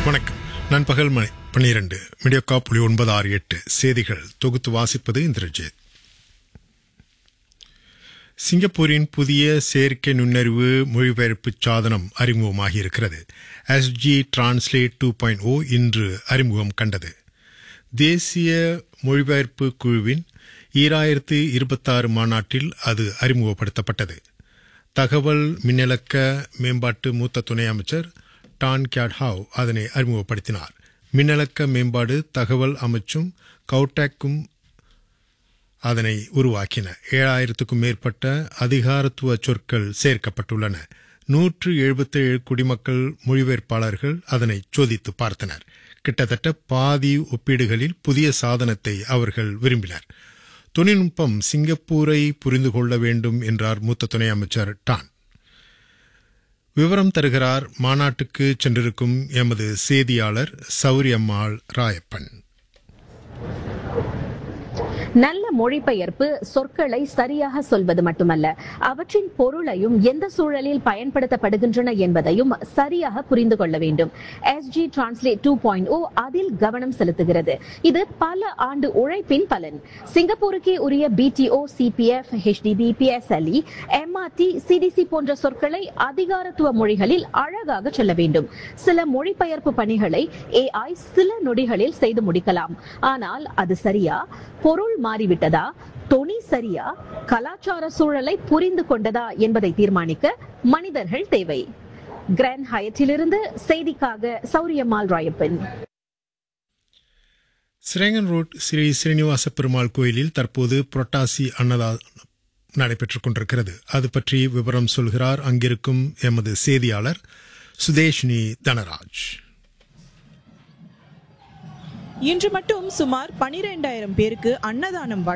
வணக்கம் நண்பகல் மணி பன்னிரண்டு மீடியோகா புள்ளி ஒன்பது ஆறு எட்டு செய்திகள் தொகுத்து வாசிப்பது இந்திரஜித் சிங்கப்பூரின் புதிய செயற்கை நுண்ணறிவு மொழிபெயர்ப்பு சாதனம் அறிமுகமாகி இருக்கிறது SG translate two point oh இன்று அறிமுகம் கண்டது தேசிய மொழிபெயர்ப்பு குழுவின் ஈராயிரத்து இருபத்தாறு மாநாட்டில் அது அறிமுகப்படுத்தப்பட்டது தகவல் மின்னலக்க மேம்பாட்டு மூத்த துணை அமைச்சர் டான் கியாட் ஹாவ் அதனை அறிமுகப்படுத்தினார் மின்னலக்க மேம்பாடு தகவல் அமைச்சும் கவுடாக்கும் அதனை உருவாக்கின ஏழாயிரத்துக்கும் மேற்பட்ட அதிகாரத்துவ சொற்கள் சேர்க்கப்பட்டுள்ளன நூற்று எழுபத்தேழு குடிமக்கள் மொழிபெயர்ப்பாளர்கள் அதனை சோதித்து பார்த்தனர் கிட்டத்தட்ட பாதி ஒப்பீடுகளில் புதிய சாதனத்தை அவர்கள் விரும்பினர் தொழில்நுட்பம் சிங்கப்பூரை புரிந்து கொள்ள வேண்டும் என்றார் மூத்த துணை அமைச்சர் டான் விவரம் தருகிறார் மாநாட்டுக்கு சென்றிருக்கும் எமது செய்தியாளர் சௌரியம்மாள் ராயப்பன் நல்ல மொழிபெயர்ப்பு சொற்களை சரியாக சொல்வது மட்டுமல்ல அவற்றின் பொருளையும் எந்த சூழலில் பயன்படுத்தப்படுகின்றன என்பதையும் சரியாக புரிந்து கொள்ள வேண்டும் SG translate two point oh அதில் கவனம் செலுத்துகிறது இது பல ஆண்டு உழைப்பின் பலன் சிங்கப்பூருக்கே உரிய BTO CPF HDB PSLE MRT CDC போன்ற சொற்களை அதிகாரத்துவ மொழிகளில் அழகாக சொல்ல வேண்டும் சில மொழிபெயர்ப்பு பணிகளை ஏஐ சில நொடிகளில் செய்து முடிக்கலாம் ஆனால் அது சரியா பொருள் மாறிவிட்டதா தொனி சரியா கலாச்சார சூழலை புரிந்து கொண்டதா என்பதை தீர்மானிக்க மனிதர்கள் தேவை கிராண்ட் ஹயத்திலிருந்து செய்திக்காக சௌரியம்மாள் ராயப்பன் சிரேங்கன் ரோட் ஸ்ரீ ஸ்ரீனிவாச பெருமாள் கோயிலில் தற்போது புரட்டாசி அன்னதானம் நடைபெற்றுக் கொண்டிருக்கிறது அது பற்றி விவரம் சொல்கிறார் அங்கிருக்கும் எமது செய்தியாளர் சுதேஷ்னி தனராஜ் இன்று மட்டும் சுமார் பனிரெண்டாயிரம் பேருக்கு அன்னதானம்